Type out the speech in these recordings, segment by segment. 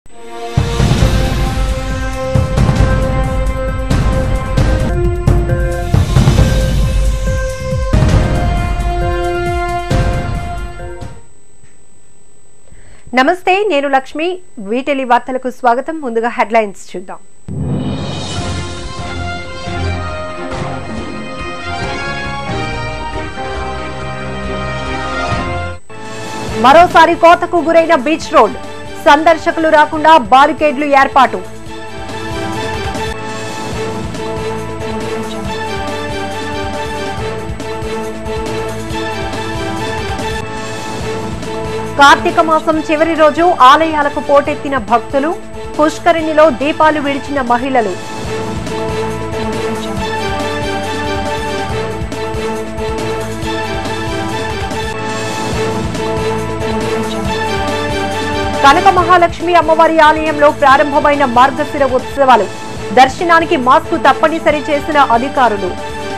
నమస్తే నేను లక్ష్మి వీటెలి వార్తలకు స్వాగతం ముందుగా హెడ్లైన్స్ చూద్దాం మరోసారి కోతకు గురైన బీచ్ రోడ్ సందర్శకులు రాకుండా బారికేడ్లు ఏర్పాటు కార్తీక మాసం చివరి రోజు ఆలయాలకు పోటెత్తిన భక్తులు పుష్కరిణిలో దీపాలు విడిచిన మహిళలు కనక మహాలక్ష్మి అమ్మవారి ఆలయంలో ప్రారంభమైన మార్గశిర ఉత్సవాలు దర్శనానికి మాస్క్ తప్పనిసరి చేసిన అధికారులు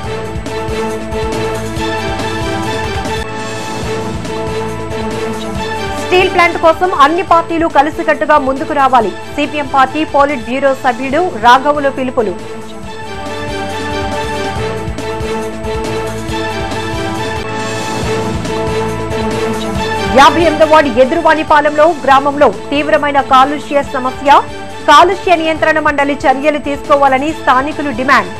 స్టీల్ ప్లాంట్ కోసం అన్ని పార్టీలు కలిసికట్టుగా ముందుకు రావాలి సిపిఎం పార్టీ పోలిట్ బ్యూరో సభ్యుడు రాఘవులు పిలుపులు యాభై ఎనిమిది వార్డు ఎదురువాణిపాలెంలో గ్రామంలో తీవ్రమైన కాలుష్య సమస్య కాలుష్య నియంత్రణ మండలి చర్యలు తీసుకోవాలని స్థానికులు డిమాండ్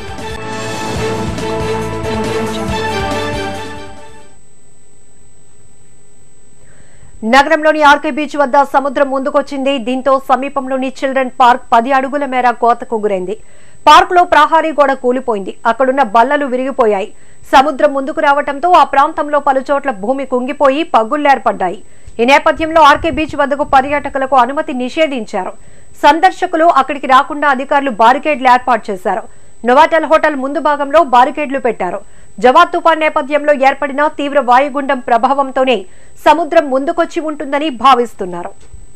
నగరంలోని ఆర్కే బీచ్ వద్ద సముద్రం ముందుకొచ్చింది దీంతో సమీపంలోని చిల్డ్రన్ పార్క్ పది అడుగుల మేర కోతకు గురైంది పార్క్ లో ప్రహారీ గోడ కూలిపోయింది అక్కడున్న బల్లలు విరిగిపోయాయి సముద్రం ముందుకు రావడంతో ఆ ప్రాంతంలో పలుచోట్ల భూమి కుంగిపోయి పగుళ్లేర్పడ్డాయి ఈ నేపథ్యంలో ఆర్కే బీచ్ వద్దకు పర్యాటకులకు అనుమతి నిషేధించారు సందర్శకులు అక్కడికి రాకుండా అధికారులు బారికేడ్లు ఏర్పాటు చేశారు నొవాటెల్ హోటల్ ముందు భాగంలో బారికేడ్లు పెట్టారు జవాద్ తుఫాన్ నేపథ్యంలో ఏర్పడిన తీవ్ర వాయుగుండం ప్రభావంతోనే సముద్రం ముందుకొచ్చి ఉంటుందని భావిస్తున్నారు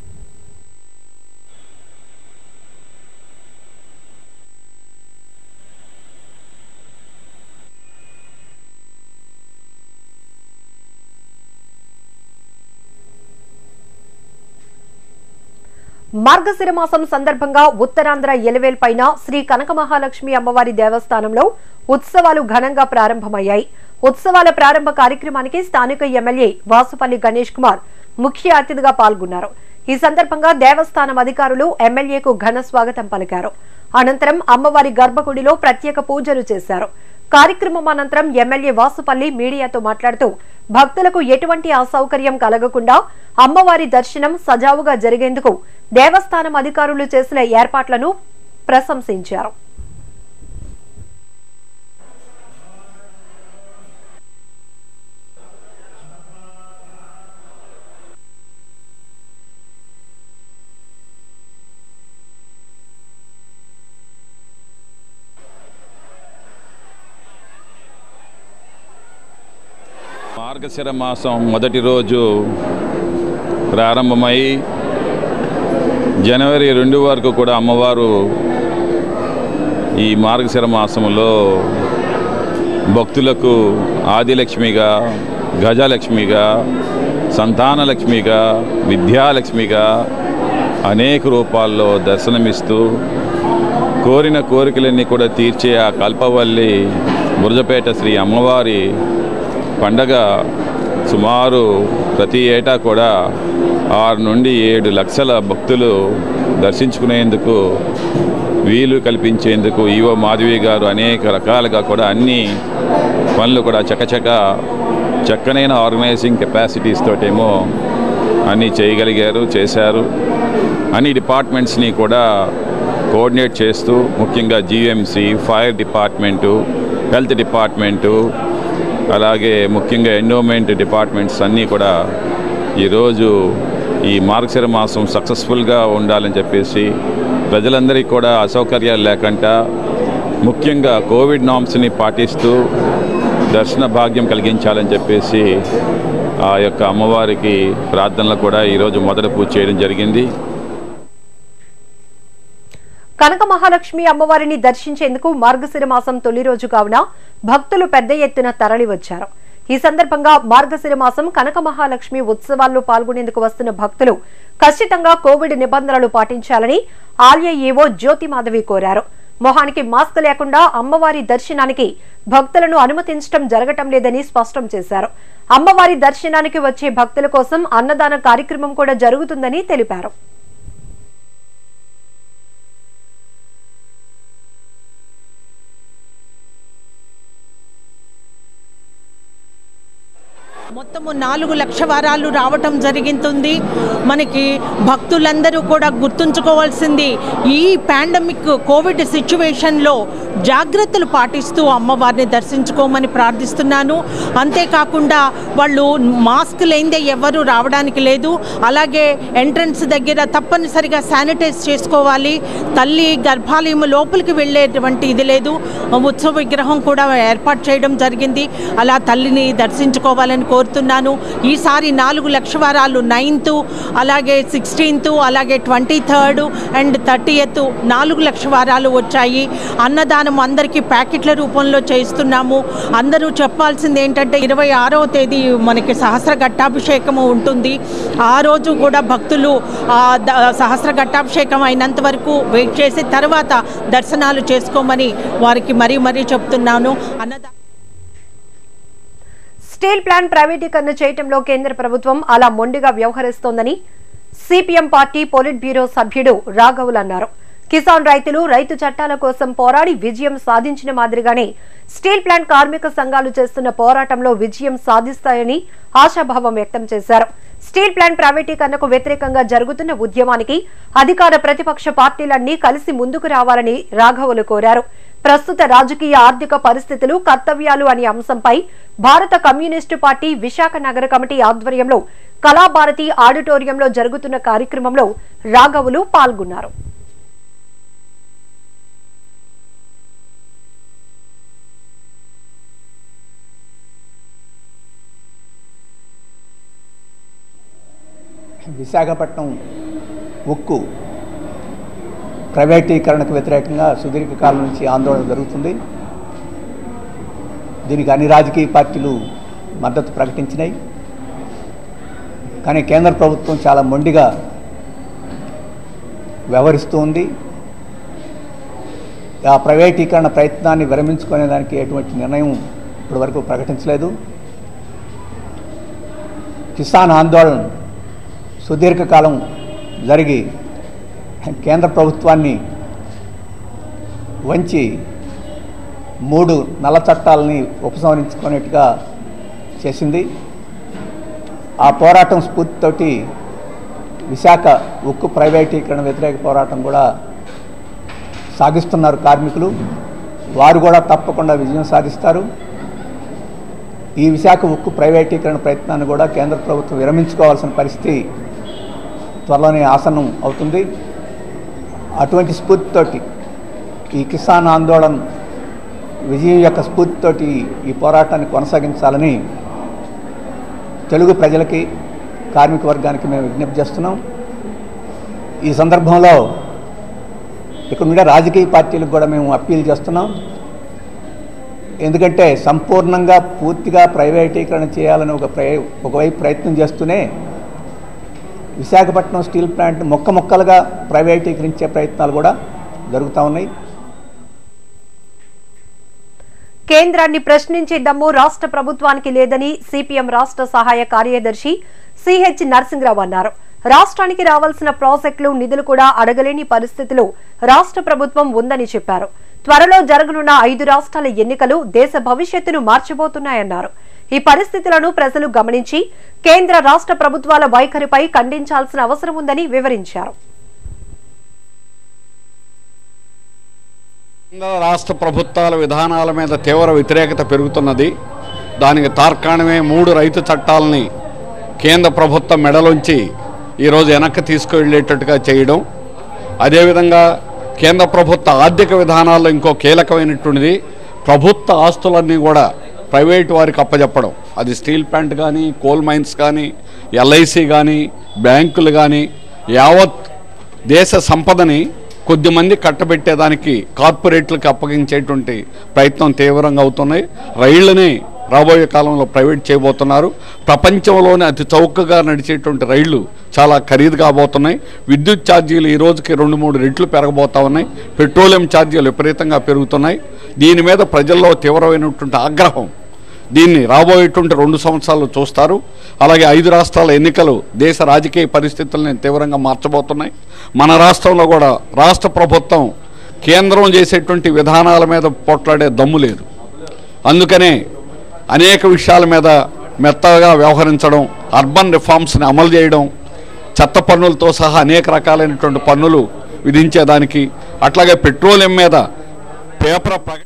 మార్గశిర మాసం సందర్భంగా ఉత్తరాంధ్ర ఎలవేల్ పైన శ్రీ కనక మహాలక్ష్మి అమ్మవారి దేవస్థానంలో ఉత్సవాలు ఘనంగా ప్రారంభమయ్యాయి ఉత్సవాల ప్రారంభ కార్యక్రమానికి స్థానిక ఎమ్మెల్యే వాసుపల్లి గణేష్ కుమార్ ముఖ్య అతిథిగా పాల్గొన్నారు ఈ సందర్భంగా దేవస్థానం అధికారులు ఎమ్మెల్యేకు ఘన స్వాగతం పలికారు అనంతరం అమ్మవారి గర్భగుడిలో ప్రత్యేక పూజలు చేశారు కార్యక్రమం అనంతరం ఎమ్మెల్యే వాసుపల్లి మీడియాతో మాట్లాడుతూ భక్తులకు ఎటువంటి అసౌకర్యం కలగకుండా అమ్మవారి దర్శనం సజావుగా జరిగేందుకు దేవస్థానం అధికారులు చేసిన ఏర్పాట్లను ప్రశంసించారు మార్గశిర మాసం మొదటి రోజు ప్రారంభమై జనవరి రెండు వరకు కూడా అమ్మవారు ఈ మార్గశిర మాసంలో భక్తులకు ఆదిలక్ష్మిగా గజలక్ష్మిగా సంతానలక్ష్మిగా విద్యాలక్ష్మిగా అనేక రూపాల్లో దర్శనమిస్తూ కోరిన కోరికలన్నీ కూడా తీర్చే ఆ కల్పవల్లి బురజపేట శ్రీ అమ్మవారి పండగ సుమారు ప్రతి ఏటా కూడా ఆరు నుండి ఏడు లక్షల భక్తులు దర్శించుకునేందుకు వీలు కల్పించేందుకు ఈవో మాధవి గారు అనేక రకాలుగా కూడా అన్ని పనులు కూడా చకచక చక్కనైన ఆర్గనైజింగ్ కెపాసిటీస్ తోటేమో అన్నీ చేయగలిగారు చేశారు అన్ని డిపార్ట్మెంట్స్ని కూడా కోఆర్డినేట్ చేస్తూ ముఖ్యంగా GMC fire department health department అలాగే ముఖ్యంగా ఎండోమెంట్ డిపార్ట్మెంట్స్ అన్నీ కూడా ఈరోజు ఈ మార్గశిర మాసం సక్సెస్ఫుల్గా ఉండాలని చెప్పేసి ప్రజలందరికీ కూడా అసౌకర్యాలు లేకుండా ముఖ్యంగా కోవిడ్ నామ్స్ని పాటిస్తూ దర్శన భాగ్యం కలిగించాలని చెప్పేసి ఆ యొక్క అమ్మవారికి ప్రార్థనలు కూడా ఈరోజు మొదట పూజ చేయడం జరిగింది కనక మహాలక్ష్మి అమ్మవారిని దర్శించేందుకు మార్గశిర మాసం తొలి రోజు కావున భక్తులు పెద్ద ఎత్తున తరలివచ్చారు ఈ సందర్భంగా మార్గశిర మాసం కనక మహాలక్ష్మి ఉత్సవాల్లో పాల్గొనేందుకు వస్తున్న భక్తులు ఖచ్చితంగా కోవిడ్ నిబంధనలు పాటించాలని ఆలయ ఈవో జ్యోతి మాధవి కోరారు మొహానికి మాస్క్ లేకుండా అమ్మవారి దర్శనానికి భక్తులను అనుమతించడం జరగటం లేదని స్పష్టం చేశారు అమ్మవారి దర్శనానికి వచ్చే భక్తుల కోసం అన్నదాన కార్యక్రమం కూడా జరుగుతుందని తెలిపారు మొత్తము నాలుగు లక్ష వారాలు రావటం జరిగింది మనకి భక్తులందరూ కూడా గుర్తుంచుకోవాల్సింది ఈ పాండమిక్ కోవిడ్ సిచ్యువేషన్లో జాగ్రత్తలు పాటిస్తూ అమ్మవారిని దర్శించుకోమని ప్రార్థిస్తున్నాను అంతేకాకుండా వాళ్ళు మాస్క్ లేనిదే ఎవరు రావడానికి లేదు అలాగే ఎంట్రన్స్ దగ్గర తప్పనిసరిగా శానిటైజ్ చేసుకోవాలి తల్లి గర్భాలయం లోపలికి వెళ్ళేటువంటి ఇది లేదు ఉత్సవ విగ్రహం కూడా ఏర్పాటు చేయడం జరిగింది అలా తల్లిని దర్శించుకోవాలని కోరుతున్నాను ఈసారి నాలుగు లక్ష వారాలు నైన్త్ అలాగే సిక్స్టీన్త్ అలాగే ట్వంటీ థర్డ్ అండ్ థర్టీయత్ నాలుగు లక్ష వారాలు వచ్చాయి అన్నదానం అందరికీ ప్యాకెట్ల రూపంలో చేస్తున్నాము అందరూ చెప్పాల్సింది ఏంటంటే ఇరవై ఆరవ తేదీ మనకి సహస్ర ఘట్టాభిషేకము ఉంటుంది ఆ రోజు కూడా భక్తులు ఆ ద- సహస్ర ఘట్టాభిషేకం అయినంత వరకు వెయిట్ చేసి తర్వాత దర్శనాలు చేసుకోమని వారికి మరీ మరీ చెప్తున్నాను అన్నదా స్టీల్ ప్లాంట్ ప్రైవేటీకరణ చేయటంలో కేంద్ర ప్రభుత్వం అలా మొండిగా వ్యవహరిస్తోందని సిపిఎం పార్టీ పొలిట్ బ్యూరో సభ్యుడు రాఘవులు అన్నారు కిసాన్ రైతులు రైతు చట్టాల కోసం పోరాడి విజయం సాధించిన మాదిరిగానే స్టీల్ ప్లాంట్ కార్మిక సంఘాలు చేస్తున్న పోరాటంలో విజయం సాధిస్తాయని ఆశాభావం వ్యక్తం చేశారు స్టీల్ ప్లాంట్ ప్రైవేటీకరణకు వ్యతిరేకంగా జరుగుతున్న ఉద్యమానికి అధికార ప్రతిపక్ష పార్టీలన్నీ కలిసి ముందుకు రావాలని రాఘవులు కోరారు ప్రస్తుత రాజకీయ ఆర్థిక పరిస్థితులు కర్తవ్యాలు అనే అంశంపై భారత కమ్యూనిస్టు పార్టీ విశాఖ నగర కమిటీ ఆధ్వర్యంలో కళాభారతి ఆడిటోరియంలో జరుగుతున్న కార్యక్రమంలో రాఘవులు పాల్గొన్నారు విశాఖపట్నం ఉక్కు ప్రైవేటీకరణకు వ్యతిరేకంగా సుదీర్ఘకాలం నుంచి ఆందోళన జరుగుతుంది దీనికి అన్ని రాజకీయ పార్టీలు మద్దతు ప్రకటించినాయి కానీ కేంద్ర ప్రభుత్వం చాలా మొండిగా వ్యవహరిస్తూ ఉంది ఆ ప్రైవేటీకరణ ప్రయత్నాన్ని విరమించుకునే దానికి ఎటువంటి నిర్ణయం ఇప్పటివరకు ప్రకటించలేదు కిసాన్ ఆందోళన సుదీర్ఘకాలం జరిగి కేంద్ర ప్రభుత్వాన్ని వంచి మూడు నల్ల చట్టాలని ఉపసంహరించుకునేట్టుగా చేసింది ఆ పోరాటం స్ఫూర్తితోటి విశాఖ ఉక్కు ప్రైవేటీకరణ వ్యతిరేక పోరాటం కూడా సాగిస్తున్నారు కార్మికులు వారు కూడా తప్పకుండా విజయం సాధిస్తారు ఈ విశాఖ ఉక్కు ప్రైవేటీకరణ ప్రయత్నాన్ని కూడా కేంద్ర ప్రభుత్వం విరమించుకోవాల్సిన పరిస్థితి త్వరలోనే ఆసన్నం అవుతుంది అటువంటి స్ఫూర్తితోటి ఈ కిసాన్ ఆందోళన విజయం యొక్క స్ఫూర్తితోటి ఈ పోరాటాన్ని కొనసాగించాలని తెలుగు ప్రజలకి కార్మిక వర్గానికి మేము విజ్ఞప్తి చేస్తున్నాం ఈ సందర్భంలో ఇక్కడ ఉండే రాజకీయ పార్టీలకు కూడా మేము అప్పీల్ చేస్తున్నాం ఎందుకంటే సంపూర్ణంగా పూర్తిగా ప్రైవేటీకరణ చేయాలని ఒక ప్రయ ఒకవైపు ప్రయత్నం చేస్తూనే విశాఖపట్నం స్టీల్ ప్లాంట్ మొక్క మొక్కలుగా ప్రైవేటీకరించే ప్రయత్నాలు కూడా జరుగుతూ ఉన్నాయి కేంద్రాన్ని ప్రశ్నించే దమ్ము రాష్ట్ర ప్రభుత్వానికి లేదని సిపిఎం రాష్ట్ర సహాయ కార్యదర్శి సిహెచ్ నరసింహరావు అన్నారు రాష్ట్రానికి రావాల్సిన ప్రాజెక్టులు నిధులు కూడా అడగలేని పరిస్థితిలో రాష్ట్ర ప్రభుత్వం ఉందని చెప్పారు త్వరలో జరగనున్న ఐదు రాష్ట్రాల ఎన్నికలు దేశ భవిష్యత్తును మార్చబోతున్నాయన్నారు ఈ పరిస్థితులను ప్రజలు గమనించి కేంద్ర రాష్ట్ర ప్రభుత్వాల వైఖరిపై ఖండించాల్సిన అవసరం ఉందని వివరించారు కేంద్ర రాష్ట్ర ప్రభుత్వాల విధానాల మీద తీవ్ర వ్యతిరేకత పెరుగుతున్నది దానికి తార్కాణమే మూడు రైతు చట్టాలని కేంద్ర ప్రభుత్వం మెడలోంచి ఈరోజు వెనక్కి తీసుకువెళ్ళేటట్టుగా చేయడం అదేవిధంగా కేంద్ర ప్రభుత్వ ఆర్థిక విధానాల్లో ఇంకో కీలకమైనటువంటిది ప్రభుత్వ ఆస్తులన్నీ కూడా ప్రైవేటు వారికి అప్పచెప్పడం అది స్టీల్ ప్లాంట్ కానీ కోల్ మైన్స్ కానీ ఎల్ఐసి కానీ బ్యాంకులు కానీ యావత్ దేశ సంపదని కొద్దిమంది కట్టబెట్టేదానికి కార్పొరేట్లకు అప్పగించేటువంటి ప్రయత్నం తీవ్రంగా అవుతున్నాయి రైళ్లని రాబోయే కాలంలో ప్రైవేట్ చేయబోతున్నారు ప్రపంచంలోనే అతి చౌకగా నడిచేటువంటి రైళ్లు చాలా ఖరీదు కాబోతున్నాయి విద్యుత్ ఛార్జీలు ఈ రోజుకి రెండు మూడు రెట్లు పెరగబోతా ఉన్నాయి పెట్రోలియం ఛార్జీలు విపరీతంగా పెరుగుతున్నాయి దీని మీద ప్రజల్లో తీవ్రమైనటువంటి ఆగ్రహం దీన్ని రాబోయేటువంటి రెండు సంవత్సరాలు చూస్తారు అలాగే ఐదు రాష్ట్రాల ఎన్నికలు దేశ రాజకీయ పరిస్థితుల్ని తీవ్రంగా మార్చబోతున్నాయి మన రాష్ట్రంలో కూడా రాష్ట్ర ప్రభుత్వం కేంద్రం చేసేటువంటి విధానాల మీద పోట్లాడే దమ్ము లేదు అందుకనే అనేక విషయాల మీద మెత్తగా వ్యవహరించడం అర్బన్ రిఫార్మ్స్ని అమలు చేయడం చెత్త పన్నులతో సహా అనేక రకాలైనటువంటి పన్నులు విధించేదానికి అట్లాగే పెట్రోలియం మీద పేపర్ ప్రక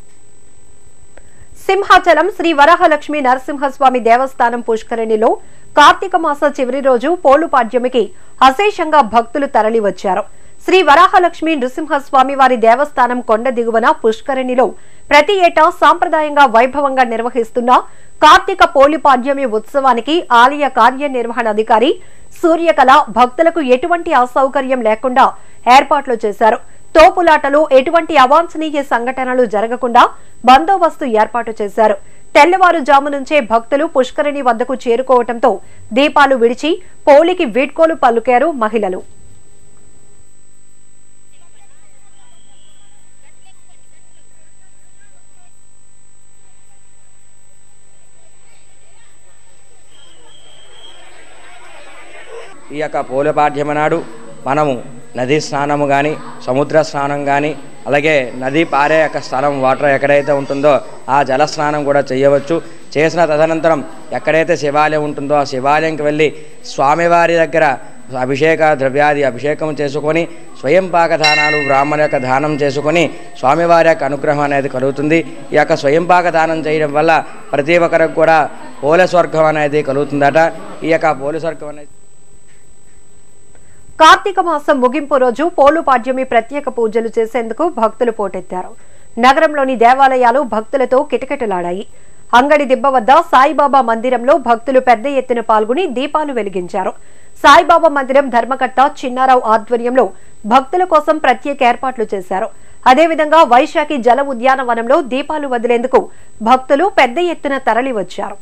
సింహాచలం శ్రీ వరాహలక్ష్మి నరసింహస్వామి దేవస్థానం పుష్కరిణిలో కార్తీక మాస చివరి రోజు పోలుపాడ్యమికి అశేషంగా భక్తులు తరలివచ్చారు శ్రీ వరాహలక్ష్మి నృసింహస్వామి వారి దేవస్థానం కొండ దిగువన పుష్కరిణిలో ప్రతి ఏటా సాంప్రదాయంగా వైభవంగా నిర్వహిస్తున్న కార్తీక పోలిపాడ్యమి ఉత్సవానికి ఆలయ కార్యనిర్వహణాధికారి సూర్యకళ భక్తులకు ఎటువంటి అసౌకర్యం లేకుండా ఏర్పాట్లు చేశారు తోపులాటలు ఎటువంటి అవాంఛనీయ సంఘటనలు జరగకుండా బందోబస్తు ఏర్పాటు చేశారు తెల్లవారుజాము నుంచే భక్తులు పుష్కరిణి వద్దకు చేరుకోవటంతో దీపాలు విడిచి పోలికి వీడ్కోలు పలుకారు మహిళలు ఈ యొక్క పోలపాఠ్యమ నాడు మనము నదీ స్నానము కానీ సముద్ర స్నానం కానీ అలాగే నది పారే యొక్క స్థలం వాటర్ ఎక్కడైతే ఉంటుందో ఆ జల స్నానం కూడా చేయవచ్చు చేసిన తదనంతరం ఎక్కడైతే శివాలయం ఉంటుందో ఆ శివాలయంకి వెళ్ళి స్వామివారి దగ్గర అభిషేక ద్రవ్యాది అభిషేకం చేసుకొని స్వయం పాక దానాలు బ్రాహ్మణ యొక్క దానం చేసుకొని స్వామివారి యొక్క అనుగ్రహం అనేది కలుగుతుంది ఈ యొక్క స్వయం పాక దానం చేయడం వల్ల ప్రతి ఒక్కరికి కూడా పోల స్వర్గం అనేది కలుగుతుందట ఈ యొక్క పోల స్వర్గం అనేది కార్తీక మాసం ముగింపు రోజు పోలుపాడ్యమి ప్రత్యేక పూజలు చేసేందుకు భక్తులు పోటెత్తారు నగరంలోని దేవాలయాలు భక్తులతో కిటకిటలాడాయి అంగడి దిబ్బ వద్ద సాయిబాబా మందిరంలో భక్తులు పెద్ద ఎత్తున పాల్గొని దీపాలు వెలిగించారు సాయిబాబా మందిరం ధర్మకర్త చిన్నారావు ఆధ్వర్యంలో భక్తుల కోసం ప్రత్యేక ఏర్పాట్లు చేశారు అదేవిధంగా వైశాఖి జల ఉద్యానవనంలో దీపాలు వదిలేందుకు భక్తులు పెద్ద ఎత్తున తరలి వచ్చారు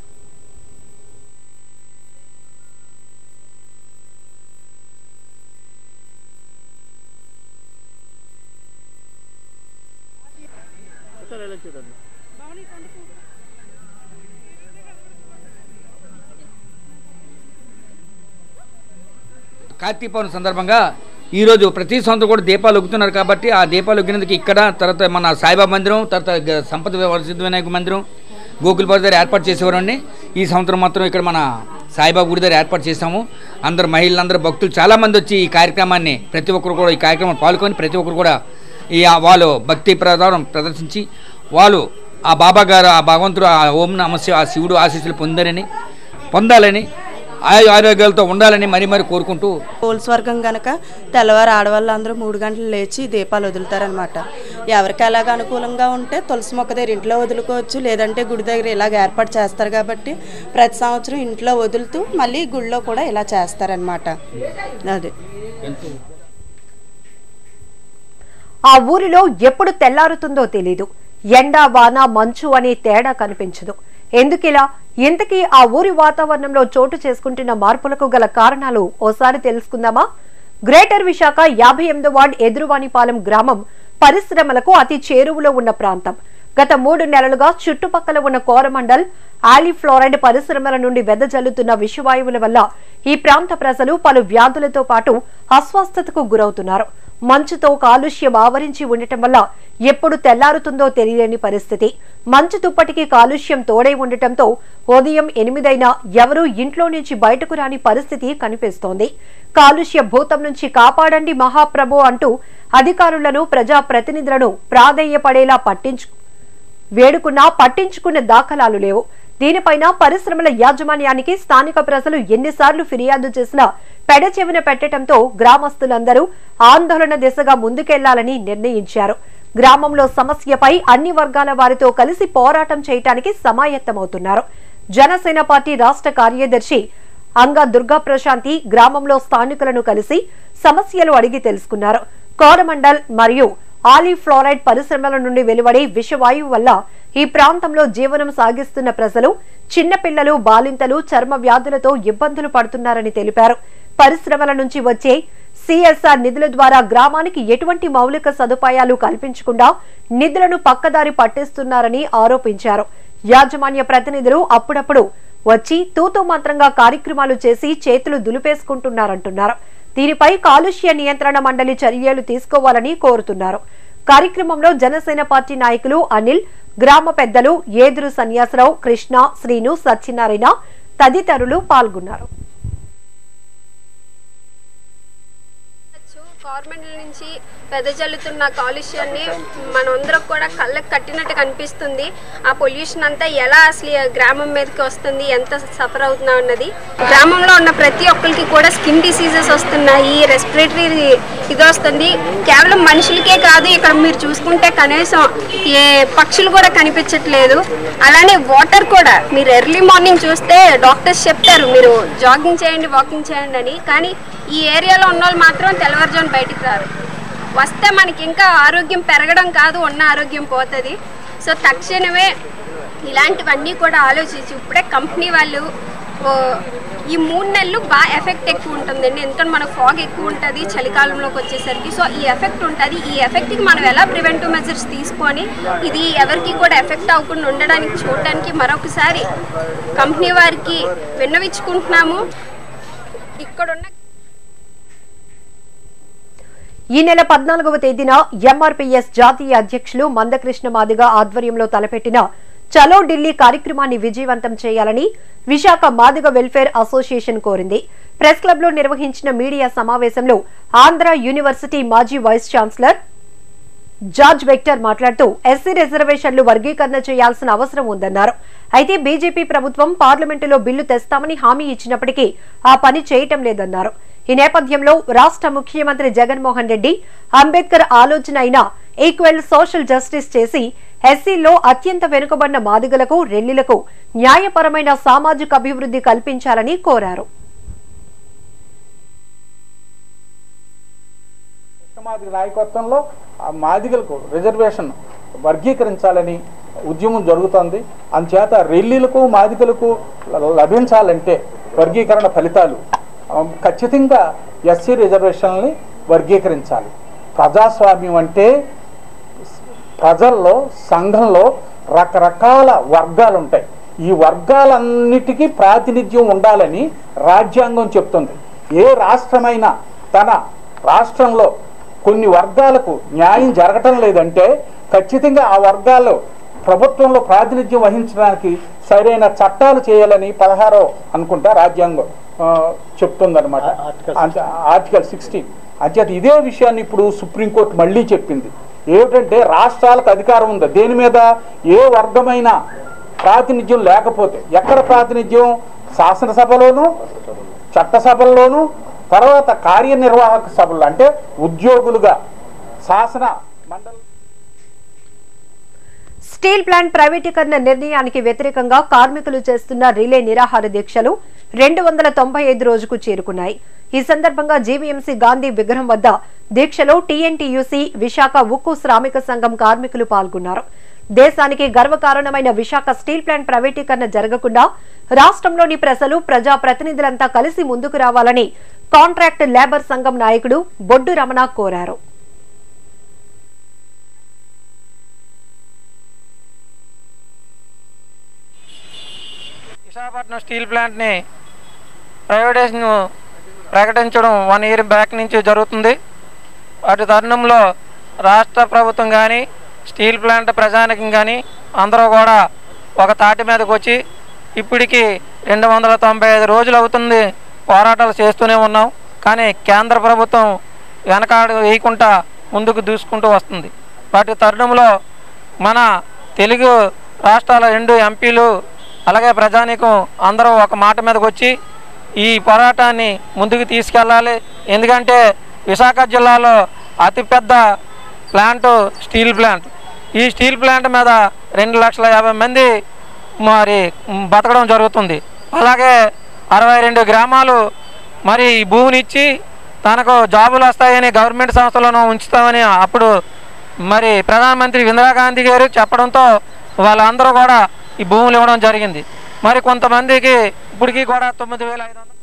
కార్తీక పౌర్ణమి సందర్భంగా ఈరోజు ప్రతి సంవత్సరం కూడా దీపాలు ఒగ్గుతున్నారు కాబట్టి ఆ దీపాలు ఒగ్గినందుకు ఇక్కడ తర్వాత మన సాయిబాబా మందిరం తర్వాత గ- సంపద వరసిద్ధ వినాయక మందిరం గోకులపాడు దగ్గర ఏర్పాటు చేసేవారండి ఈ సంవత్సరం మాత్రం ఇక్కడ మన సాయిబాబా గుడి దగ్గర ఏర్పాటు చేశాము అందరు మహిళలందరూ భక్తులు చాలామంది వచ్చి ఈ కార్యక్రమాన్ని ప్రతి ఒక్కరు కూడా ఈ కార్యక్రమం పాల్గొని ప్రతి ఒక్కరు కూడా ఈ ఆ వాళ్ళు భక్తి ప్రధానం ప్రదర్శించి వాళ్ళు ఆ బాబా గారు ఆ భగవంతుడు ఆ ఓం నమస్య ఆ శివుడు ఆశీస్సులు పొందారని పొందాలని ఆయు ఆరోగ్యాలతో ఉండాలని మరీ మరీ కోరుకుంటూ పోల్ స్వర్గం కనుక తెల్లవారు ఆడవాళ్ళు అందరూ మూడు గంటలు లేచి దీపాలు వదులుతారనమాట ఎవరికి ఎలాగ అనుకూలంగా ఉంటే తులసి మొక్క దగ్గర ఇంట్లో వదులుకోవచ్చు లేదంటే గుడి దగ్గర ఇలాగ ఏర్పాటు చేస్తారు కాబట్టి ప్రతి సంవత్సరం ఇంట్లో వదులుతూ మళ్ళీ గుడిలో కూడా ఇలా చేస్తారనమాట అది ఆ ఊరిలో ఎప్పుడు తెల్లారుతుందో తెలీదు ఎండ వాన మంచు అనే తేడా కనిపించదు ఎందుకిలా ఇంతకీ ఆ ఊరి వాతావరణంలో చోటు చేసుకుంటున్న మార్పులకు గల కారణాలు ఓసారి తెలుసుకుందామా గ్రేటర్ విశాఖ యాభై ఎనిమిదో వార్డ్ ఎదురువాణిపాలెం గ్రామం పరిశ్రమలకు అతి చేరువలో ఉన్న ప్రాంతం గత మూడు నెలలుగా చుట్టుపక్కల ఉన్న కోరమండల్ ఆలిఫ్లోరైడ్ పరిశ్రమల నుండి వెదజల్లుతున్న విషవాయువుల వల్ల ఈ ప్రాంత ప్రజలు పలు వ్యాధులతో పాటు అస్వస్థతకు గురవుతున్నారు మంచుతో కాలుష్యం ఆవరించి ఉండటం వల్ల ఎప్పుడు తెల్లారుతుందో తెలియని పరిస్థితి మంచు దుప్పటికి కాలుష్యం తోడై ఉండటంతో ఉదయం ఎనిమిదైనా ఎవరూ ఇంట్లో నుంచి బయటకు రాని పరిస్థితి కనిపిస్తోంది కాలుష్య భూతం నుంచి కాపాడండి మహాప్రభు అంటూ అధికారులను ప్రజా ప్రతినిధులను ప్రాధేయపడేలా పట్టించు వేడుకున్నా పట్టించుకునే దాఖలాలు లేవు దీనిపైన పరిశ్రమల యాజమాన్యానికి స్థానిక ప్రజలు ఎన్నిసార్లు ఫిర్యాదు చేసినా పెడచెవిన పెట్టడంతో గ్రామస్తులందరూ ఆందోళన దిశగా ముందుకెళ్లాలని నిర్ణయించారు గ్రామంలో సమస్యపై అన్ని వర్గాల వారితో కలిసి పోరాటం చేయటానికి సమాయత్తమవుతున్నారు జనసేన పార్టీ రాష్ట్ర కార్యదర్శి అంగ దుర్గా ప్రశాంతి గ్రామంలో స్థానికులను కలిసి సమస్యలు అడిగి తెలుసుకున్నారు కోరమండల్ మరియు ఆలిఫ్లోరైడ్ పరిశ్రమల నుండి వెలువడే విషవాయువు వల్ల ఈ ప్రాంతంలో జీవనం సాగిస్తున్న ప్రజలు చిన్నపిల్లలు బాలింతలు చర్మ వ్యాధులతో ఇబ్బందులు పడుతున్నారని తెలిపారు పరిశ్రమల నుంచి వచ్చే సిఎస్ఆర్ నిధుల ద్వారా గ్రామానికి ఎటువంటి మౌలిక సదుపాయాలు కల్పించకుండా నిధులను పక్కదారి పట్టిస్తున్నారని ఆరోపించారు యాజమాన్య ప్రతినిధులు అప్పుడప్పుడు వచ్చి తూతూ మంత్రంగా కార్యక్రమాలు చేసి చేతులు దులిపేసుకుంటున్నారంటున్నారు దీనిపై కాలుష్య నియంత్రణ మండలి చర్యలు తీసుకోవాలని కోరుతున్నారు కార్యక్రమంలో జనసేన పార్టీ నాయకులు అనిల్ గ్రామ పెద్దలు ఏదురు సన్యాసరావు కృష్ణ శ్రీను సత్యనారాయణ తదితరులు పాల్గొన్నారు గవర్నమెంట్ నుంచి వెదజల్లుతున్న కాలుష్యాన్ని మనందరం కూడా కళ్ళకి కట్టినట్టు కనిపిస్తుంది ఆ పొల్యూషన్ అంతా ఎలా అసలు ఈ గ్రామం మీదకి వస్తుంది ఎంత సఫర్ అవుతున్నా ఉన్నది గ్రామంలో ఉన్న ప్రతి ఒక్కరికి కూడా స్కిన్ డిసీజెస్ వస్తున్నాయి రెస్పిరేటరీ ఇది వస్తుంది కేవలం మనుషులకే కాదు ఇక్కడ మీరు చూసుకుంటే కనీసం ఏ పక్షులు కూడా కనిపించట్లేదు అలానే వాటర్ కూడా మీరు ఎర్లీ మార్నింగ్ చూస్తే డాక్టర్స్ చెప్తారు మీరు జాగింగ్ చేయండి వాకింగ్ చేయండి అని కానీ ఈ ఏరియాలో ఉన్న వాళ్ళు మాత్రం తెల్లవారుజామున బయటికి రారు వస్తే మనకి ఇంకా ఆరోగ్యం పెరగడం కాదు ఉన్న ఆరోగ్యం పోతుంది సో తక్షణమే ఇలాంటివన్నీ కూడా ఆలోచించి ఇప్పుడే కంపెనీ వాళ్ళు ఓ, ఈ మూడు నెలలు బాగా ఎఫెక్ట్ ఎక్కువ ఉంటుందండి ఎందుకంటే మనకు ఫాగ్ ఎక్కువ ఉంటుంది చలికాలంలోకి వచ్చేసరికి సో ఈ ఎఫెక్ట్ ఉంటుంది ఈ ఎఫెక్ట్కి మనం ఎలా ప్రివెంటివ్ మెజర్స్ తీసుకొని ఇది ఎవరికి కూడా ఎఫెక్ట్ అవ్వకుండా ఉండడానికి చూడడానికి మరొకసారి కంపెనీ వారికి విన్నవించుకుంటున్నాము ఇక్కడున్న ఈ నెల పద్నాలుగవ తేదీన ఎంఆర్పీఎస్ జాతీయ అధ్యక్షులు మందకృష్ణ మాదిగ ఆధ్వర్యంలో తలపెట్టిన చలో ఢిల్లీ కార్యక్రమాన్ని విజయవంతం చేయాలని విశాఖ మాదిగ వెల్ఫేర్ అసోసియేషన్ కోరింది ప్రెస్ క్లబ్ లో నిర్వహించిన మీడియా సమావేశంలో ఆంధ్ర యూనివర్సిటీ మాజీ వైస్ ఛాన్సలర్ జార్జ్ వెక్టర్ మాట్లాడుతూ ఎస్సీ రిజర్వేషన్లు వర్గీకరణ చేయాల్సిన అవసరం ఉందన్నారు అయితే బీజేపీ ప్రభుత్వం పార్లమెంటులో బిల్లు తెస్తామని హామీ ఇచ్చినప్పటికీ ఆ పని చేయటం లేదన్నారు ఈ నేపథ్యంలో రాష్ట్ర ముఖ్యమంత్రి జగన్మోహన్ రెడ్డి అంబేద్కర్ ఆలోచన అయిన ఈక్వల్ సోషల్ జస్టిస్ చేసి ఎస్సీలో అత్యంత వెనుకబడిన మాదిగలకు రెల్లిలకు న్యాయపరమైన సామాజిక అభివృద్ధి కల్పించాలని కోరారు మాదిగ నాయకత్వంలో ఆ మాదిగలకు రిజర్వేషన్ వర్గీకరించాలని ఉద్యమం జరుగుతోంది అందుచేత రెల్లీలకు మాదిగలకు ల- లభించాలంటే వర్గీకరణ ఫలితాలు ఆ, ఖచ్చితంగా ఎస్సీ రిజర్వేషన్ని వర్గీకరించాలి ప్రజాస్వామ్యం అంటే ప్రజల్లో సంఘంలో రకరకాల వర్గాలు ఉంటాయి ఈ వర్గాలన్నిటికీ ప్రాతినిధ్యం ఉండాలని రాజ్యాంగం చెప్తుంది ఏ రాష్ట్రమైనా తన రాష్ట్రంలో కొన్ని వర్గాలకు న్యాయం జరగటం లేదంటే ఖచ్చితంగా ఆ వర్గాలు ప్రభుత్వంలో ప్రాతినిధ్యం వహించడానికి సరైన చట్టాలు చేయాలని పదహారో అనుకుంటా రాజ్యాంగం ఆ, చెప్తుందన్నమాట అంటే ఆర్టికల్ సిక్స్టీన్ అంచేత ఇదే విషయాన్ని ఇప్పుడు సుప్రీంకోర్టు మళ్ళీ చెప్పింది ఏమిటంటే రాష్ట్రాలకు అధికారం ఉంది దేని మీద ఏ వర్గమైన ప్రాతినిధ్యం లేకపోతే ఎక్కడ ప్రాతినిధ్యం శాసనసభలోను చట్టసభల్లోను తర్వాత కార్యనిర్వాహక సభలు అంటే ఉద్యోగులుగా శాసన మండలి స్టీల్ ప్లాంట్ ప్రైవేటీకరణ నిర్ణయానికి వ్యతిరేకంగా కార్మికులు చేస్తున్న రిలే నిరాహార దీక్షలు రెండు వందల తొంభై ఐదు రోజుకు చేరుకున్నాయి ఈ సందర్భంగా జీవీఎంసీ గాంధీ విగ్రహం వద్ద దీక్షలో టీఎన్టీయూసీ విశాఖ ఉక్కు శ్రామిక సంఘం కార్మికులు పాల్గొన్నారు దేశానికి గర్వకారణమైన విశాఖ స్టీల్ ప్లాంట్ ప్రైవేటీకరణ జరగకుండా రాష్ట్రంలోని ప్రజలు ప్రజా ప్రతినిధులంతా కలిసి ముందుకు రావాలని కాంట్రాక్ట్ లేబర్ సంఘం నాయకుడు బొడ్డు రమణ కోరారు విశాఖపట్నం స్టీల్ ప్లాంట్ని ప్రైవేటైజేషన్ ప్రకటించడం వన్ ఇయర్ బ్యాక్ నుంచి జరుగుతుంది అటు తరుణంలో రాష్ట్ర ప్రభుత్వం కానీ స్టీల్ ప్లాంట్ ప్రజానికం కానీ అందరూ కూడా ఒక తాటి మీదకి వచ్చి ఇప్పటికి రెండు వందల తొంభై ఐదు రోజులు అవుతుంది పోరాటాలు చేస్తూనే ఉన్నాం కానీ కేంద్ర ప్రభుత్వం వెనకాడు వేయకుండా ముందుకు దూసుకుంటూ వస్తుంది వాటి తరుణంలో మన తెలుగు రాష్ట్రాల రెండు ఎంపీలు అలాగే ప్రజానీకం అందరూ ఒక మాట మీదకి వచ్చి ఈ పోరాటాన్ని ముందుకు తీసుకెళ్ళాలి ఎందుకంటే విశాఖ జిల్లాలో అతిపెద్ద ప్లాంట్ స్టీల్ ప్లాంట్ ఈ స్టీల్ ప్లాంట్ మీద రెండు లక్షల యాభై మంది మరి బతకడం జరుగుతుంది అలాగే అరవై రెండు గ్రామాలు మరి ఈ భూమిని ఇచ్చి తనకు జాబులు వస్తాయని గవర్నమెంట్ సంస్థలను ఉంచుతామని అప్పుడు మరి ప్రధానమంత్రి ఇందిరాగాంధీ గారు చెప్పడంతో వాళ్ళందరూ కూడా ఈ భూములు ఇవ్వడం జరిగింది మరి కొంతమందికి ఇప్పటికీ కూడా తొమ్మిది వేల ఐదు వందలు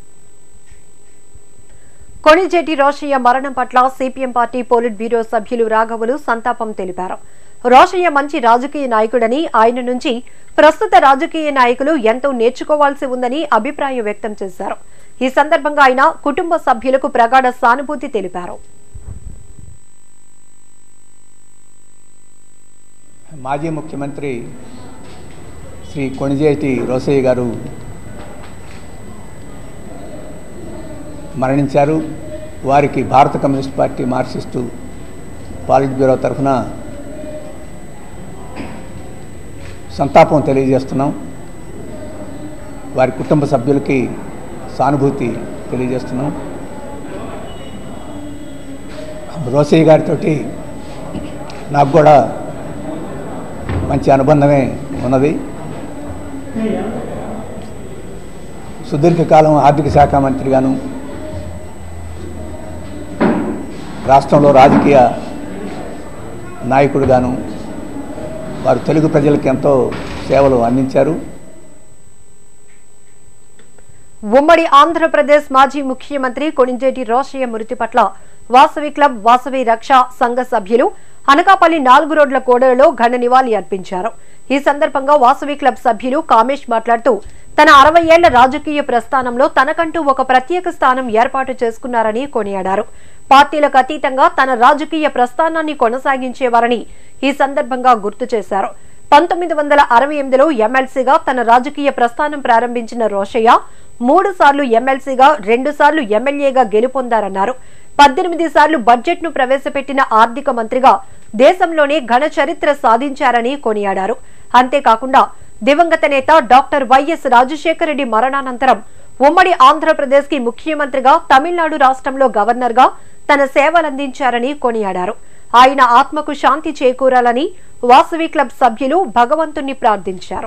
కొణిజేటి రోషయ్య మరణం పట్ల సిపిఎం పార్టీ పోలిట్ బ్యూరో సభ్యులు రాఘవులు సంతాపం తెలిపారు రోషయ్య మంచి రాజకీయ నాయకుడని ఆయన నుంచి ప్రస్తుత రాజకీయ నాయకులు ఎంతో నేర్చుకోవాల్సి ఉందని అభిప్రాయం వ్యక్తం చేశారు ఈ సందర్భంగా ఆయన కుటుంబ సభ్యులకు ప్రగాఢ సానుభూతి తెలిపారు మాజీ ముఖ్యమంత్రి శ్రీ కొణిజేటి రోసయ్య గారు మరణించారు వారికి భారత communist party Marxist polit bureau తరఫున సంతాపం తెలియజేస్తున్నాం వారి కుటుంబ సభ్యులకి సానుభూతి తెలియజేస్తున్నాం రోసయ్య గారితో నాకు కూడా మంచి అనుబంధమే ఉన్నది సుదీర్ఘకాలం ఆర్థిక శాఖ మంత్రిగాను రాష్ట్రంలో రాజకీయ నాయకుడుగాను వారు తెలుగు ప్రజలకు ఎంతో సేవలు అందించారు ఉమ్మడి ఆంధ్రప్రదేశ్ మాజీ ముఖ్యమంత్రి కొణింజేటి రోషయ్య మృతి పట్ల వాసవి క్లబ్ వాసవి రక్ష సంఘ సభ్యులు అనకాపల్లి నాలుగు రోడ్ల కోడలలో ఘన నివాళి అర్పించారు ఈ సందర్భంగా వాసవి క్లబ్ సభ్యులు కామేష్ మాట్లాడుతూ తన అరవై ఏళ్ల రాజకీయ ప్రస్థానంలో తనకంటూ ఒక ప్రత్యేక స్థానం ఏర్పాటు చేసుకున్నారని కొనియాడారు పార్టీలకు అతీతంగా తన రాజకీయ ప్రస్థానాన్ని కొనసాగించేవారని ఈ సందర్భంగా గుర్తు చేశారు పంతొమ్మిది వందల అరవై ఎనిమిదిలో ఎమ్మెల్సీగా తన రాజకీయ ప్రస్థానం ప్రారంభించిన రోషయ్య మూడు సార్లు ఎమ్మెల్సీగా రెండు సార్లు ఎమ్మెల్యేగా గెలుపొందారన్నారు పద్దెనిమిది సార్లు బడ్జెట్ ను ప్రవేశపెట్టిన ఆర్థిక మంత్రిగా దేశంలోనే ఘన చరిత్ర సాధించారని కొనియాడారు అంతేకాకుండా దివంగత నేత డాక్టర్ వైఎస్ రాజశేఖర రెడ్డి మరణానంతరం ఉమ్మడి ఆంధ్రప్రదేశ్ కి ముఖ్యమంత్రిగా తమిళనాడు రాష్ట్రంలో గవర్నర్ గా తన సేవలందించారని కొనియాడారు ఆయన ఆత్మకు శాంతి చేకూరాలని వాసవి క్లబ్ సభ్యులు భగవంతుణ్ణి ప్రార్థించారు